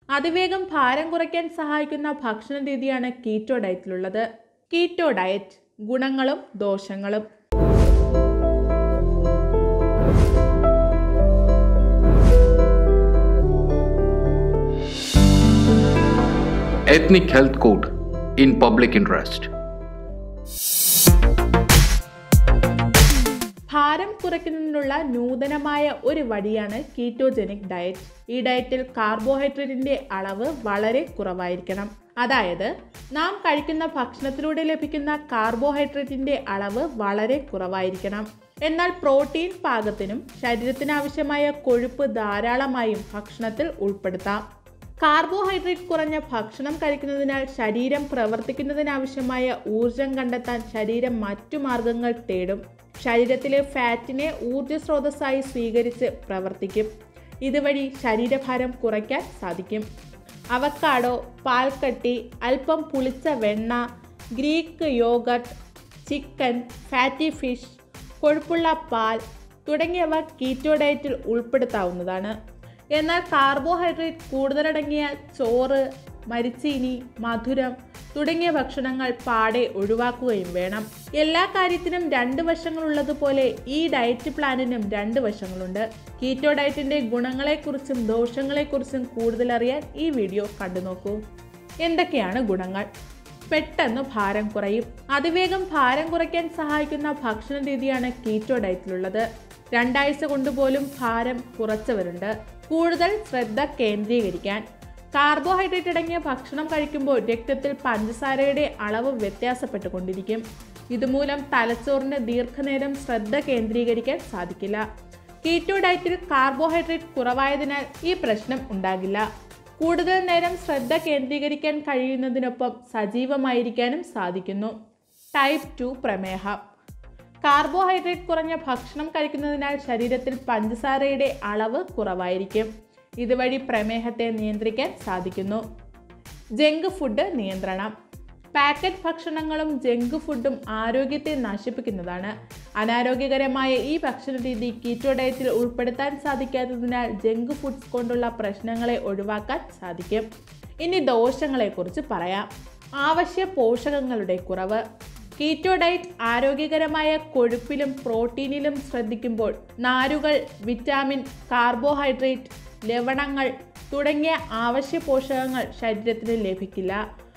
അതിവേഗം ഭാരം കുറയ്ക്കാൻ സഹായിക്കുന്ന ഭക്ഷണ രീതിയാണ് കീറ്റോ ഡയറ്റിലുള്ളത് കീറ്റോ ഡയറ്റ് ഗുണങ്ങളും ദോഷങ്ങളും Ethnic Health Code in Public Interest. ഭാരം കുറയ്ക്കുന്നതിനുള്ള നൂതനമായ ഒരു വഴിയാണ് കീറ്റോജനിക് ഡയറ്റ് ഈ ഡയറ്റിൽ കാർബോഹൈഡ്രേറ്റിന്റെ അളവ് വളരെ കുറവായിരിക്കണം അതായത് നാം കഴിക്കുന്ന ഭക്ഷണത്തിലൂടെ ലഭിക്കുന്ന കാർബോഹൈഡ്രേറ്റിന്റെ അളവ് വളരെ കുറവായിരിക്കണം എന്നാൽ പ്രോട്ടീൻ പാകത്തിനും ശരീരത്തിന് ആവശ്യമായ കൊഴുപ്പ് ധാരാളമായും ഭക്ഷണത്തിൽ ഉൾപ്പെടുത്താം കാർബോഹൈഡ്രേറ്റ് കുറഞ്ഞ ഭക്ഷണം കഴിക്കുന്നതിനാൽ ശരീരം പ്രവർത്തിക്കുന്നതിനാവശ്യമായ ഊർജം കണ്ടെത്താൻ ശരീരം മറ്റു മാർഗങ്ങൾ തേടും ശരീരത്തിലെ ഫാറ്റിനെ ഊർജ സ്രോതസ്സായി സ്വീകരിച്ച് പ്രവർത്തിക്കും ഇതുവഴി ശരീരഭാരം കുറയ്ക്കാൻ സാധിക്കും അവക്കാഡോ പാൽക്കട്ടി അല്പം പുളിച്ച വെണ്ണ Greek yogurt chicken fatty fish കൊഴുപ്പുള്ള പാൽ തുടങ്ങിയവ കീറ്റോ ഡയറ്റിൽ ഉൾപ്പെടുത്താവുന്നതാണ് എന്നാൽ കാർബോഹൈഡ്രേറ്റ് കൂടുതലടങ്ങിയ ചോറ് മരിച്ചീനി മധുരം തുടങ്ങിയ ഭക്ഷണങ്ങൾ പാടെ ഒഴിവാക്കുകയും വേണം എല്ലാ കാര്യത്തിനും രണ്ട് വശങ്ങളുള്ളതുപോലെ ഈ ഡയറ്റ് പ്ലാനിനും രണ്ട് വശങ്ങളുണ്ട് കീറ്റോ ഡയറ്റിന്റെ ഗുണങ്ങളെക്കുറിച്ചും ദോഷങ്ങളെക്കുറിച്ചും കൂടുതൽ അറിയാൻ ഈ വീഡിയോ കണ്ടു നോക്കൂ എന്തൊക്കെയാണ് ഗുണങ്ങൾ പെട്ടെന്ന് ഭാരം കുറയും അതിവേഗം ഭാരം കുറയ്ക്കാൻ സഹായിക്കുന്ന ഭക്ഷണ രീതിയാണ് കീറ്റോ ഡയറ്റിലുള്ളത് രണ്ടാഴ്ച കൊണ്ടുപോലും ഭാരം കുറച്ചവരുണ്ട് കൂടുതൽ ശ്രദ്ധ കേന്ദ്രീകരിക്കാൻ കാർബോഹൈഡ്രേറ്റ് അടങ്ങിയ ഭക്ഷണം കഴിക്കുമ്പോൾ രക്തത്തിൽ പഞ്ചസാരയുടെ അളവ് വ്യത്യാസപ്പെട്ടുകൊണ്ടിരിക്കും ഇതുമൂലം തലച്ചോറിന് ദീർഘനേരം ശ്രദ്ധ കേന്ദ്രീകരിക്കാൻ സാധിക്കില്ല കീറ്റോ ഡയറ്റിൽ കാർബോഹൈഡ്രേറ്റ് കുറവായതിനാൽ ഈ പ്രശ്നം ഉണ്ടാകില്ല കൂടുതൽ നേരം ശ്രദ്ധ കേന്ദ്രീകരിക്കാൻ കഴിയുന്നതിനൊപ്പം സജീവമായിരിക്കാനും സാധിക്കുന്നു ടൈപ്പ് ടു പ്രമേഹം കാർബോഹൈഡ്രേറ്റ് കുറഞ്ഞ ഭക്ഷണം കഴിക്കുന്നതിനാൽ ശരീരത്തിൽ പഞ്ചസാരയുടെ അളവ് കുറവായിരിക്കും ഇതുവഴി പ്രമേഹത്തെ നിയന്ത്രിക്കാൻ സാധിക്കുന്നു ജങ്ക് ഫുഡ് നിയന്ത്രണം പാക്കറ്റ് ഭക്ഷണങ്ങളും ജങ്ക് ഫുഡും ആരോഗ്യത്തെ നശിപ്പിക്കുന്നതാണ് അനാരോഗ്യകരമായ ഈ ഭക്ഷണ രീതി കീറ്റോ ഡയറ്റിൽ ഉൾപ്പെടുത്താൻ സാധിക്കാത്തതിനാൽ ജങ്ക് ഫുഡ്സ് കൊണ്ടുള്ള പ്രശ്നങ്ങളെ ഒഴിവാക്കാൻ സാധിക്കും ഇനി ദോഷങ്ങളെക്കുറിച്ച് പറയാം ആവശ്യ പോഷകങ്ങളുടെ കുറവ് കീറ്റോ ഡയറ്റ് ആരോഗ്യകരമായ കൊഴുപ്പിലും പ്രോട്ടീനിലും ശ്രദ്ധിക്കുമ്പോൾ നാരുകൾ വിറ്റാമിൻ കാർബോഹൈഡ്രേറ്റ് ലവണങ്ങൾ തുടങ്ങിയ ആവശ്യ പോഷകങ്ങൾ ശരീരത്തിന് ലഭിക്കില്ല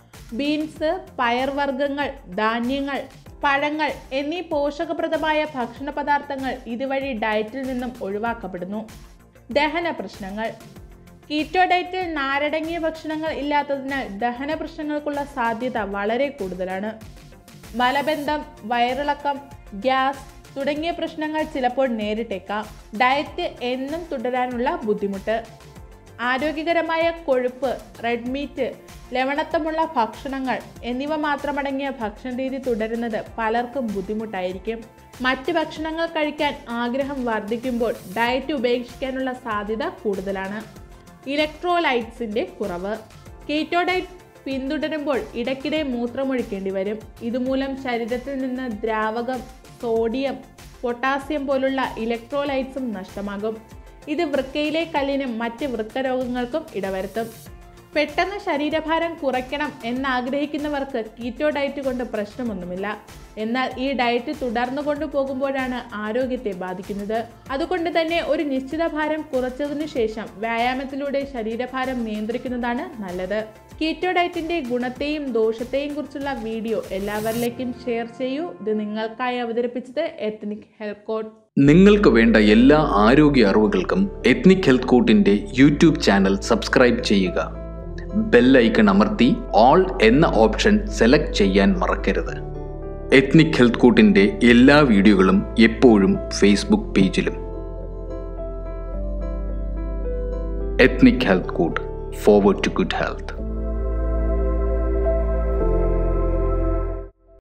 ബീൻസ് പയർവർഗ്ഗങ്ങൾ ധാന്യങ്ങൾ പഴങ്ങൾ എന്നീ പോഷകപ്രദമായ ഭക്ഷണ പദാർത്ഥങ്ങൾ ഇതുവഴി ഡയറ്റിൽ നിന്നും ഒഴിവാക്കപ്പെടുന്നു ദഹന പ്രശ്നങ്ങൾ കീറ്റോ ഡയറ്റിൽ നാരടങ്ങിയ ഭക്ഷണങ്ങൾ ഇല്ലാത്തതിനാൽ ദഹന പ്രശ്നങ്ങൾക്കുള്ള സാധ്യത വളരെ കൂടുതലാണ് മലബന്ധം വയറിളക്കം ഗ്യാസ് തുടങ്ങിയ പ്രശ്നങ്ങൾ ചിലപ്പോൾ നേരിട്ടേക്കാം ഡയറ്റ് എന്നും തുടരാനുള്ള ബുദ്ധിമുട്ട് ആരോഗ്യകരമായ കൊഴുപ്പ് റെഡ് മീറ്റ് ലവണത്വമുള്ള ഭക്ഷണങ്ങൾ എന്നിവ മാത്രമടങ്ങിയ ഭക്ഷണ രീതി തുടരുന്നത് പലർക്കും ബുദ്ധിമുട്ടായിരിക്കും മറ്റ് ഭക്ഷണങ്ങൾ കഴിക്കാൻ ആഗ്രഹം വർദ്ധിക്കുമ്പോൾ ഡയറ്റ് ഉപേക്ഷിക്കാനുള്ള സാധ്യത കൂടുതലാണ് ഇലക്ട്രോലൈറ്റ്സിൻ്റെ കുറവ് കീറ്റോ ഡയറ്റ് പിന്തുടരുമ്പോൾ ഇടയ്ക്കിടെ മൂത്രമൊഴിക്കേണ്ടി വരും ഇതുമൂലം ശരീരത്തിൽ നിന്ന് ദ്രാവകം സോഡിയം പൊട്ടാസ്യം പോലുള്ള ഇലക്ട്രോലൈറ്റ്സും നഷ്ടമാകും ഇത് വൃക്കയിലെ കല്ലിനും മറ്റ് വൃക്കരോഗങ്ങൾക്കും ഇടവരുത്തും പെട്ടെന്ന് ശരീരഭാരം കുറയ്ക്കണം എന്നാഗ്രഹിക്കുന്നവർക്ക് കീറ്റോ ഡയറ്റ് കൊണ്ട് പ്രശ്നമൊന്നുമില്ല എന്നാൽ ഈ ഡയറ്റ് തുടർന്നു കൊണ്ടുപോകുമ്പോഴാണ് ആരോഗ്യത്തെ ബാധിക്കുന്നത് അതുകൊണ്ട് തന്നെ ഒരു നിശ്ചിത ഭാരം കുറച്ചതിനു ശേഷം വ്യായാമത്തിലൂടെ ശരീരഭാരം നിയന്ത്രിക്കുന്നതാണ് നല്ലത് കീറ്റോ ഡയറ്റിന്റെ ഗുണത്തെയും ദോഷത്തെയും കുറിച്ചുള്ള വീഡിയോ എല്ലാവരിലേക്കും ഷെയർ ചെയ്യൂ ഇത് നിങ്ങൾക്കായി അവതരിപ്പിച്ചത് എത്നിക് ഹെൽത്ത് കോഡ് നിങ്ങൾക്ക് വേണ്ട എല്ലാ ആരോഗ്യ അറിവുകൾക്കും എത്നിക് ഹെൽത്ത് കോട്ടിൻ്റെ യൂട്യൂബ് ചാനൽ സബ്സ്ക്രൈബ് ചെയ്യുക ബെല്ലൈക്കൺ അമർത്തി ഓൾ എന്ന ഓപ്ഷൻ സെലക്ട് ചെയ്യാൻ മറക്കരുത് എത്നിക് ഹെൽത്ത് കോട്ടിൻ്റെ എല്ലാ വീഡിയോകളും എപ്പോഴും ഫേസ്ബുക്ക് പേജിലും Ethnic Health Court forward to good health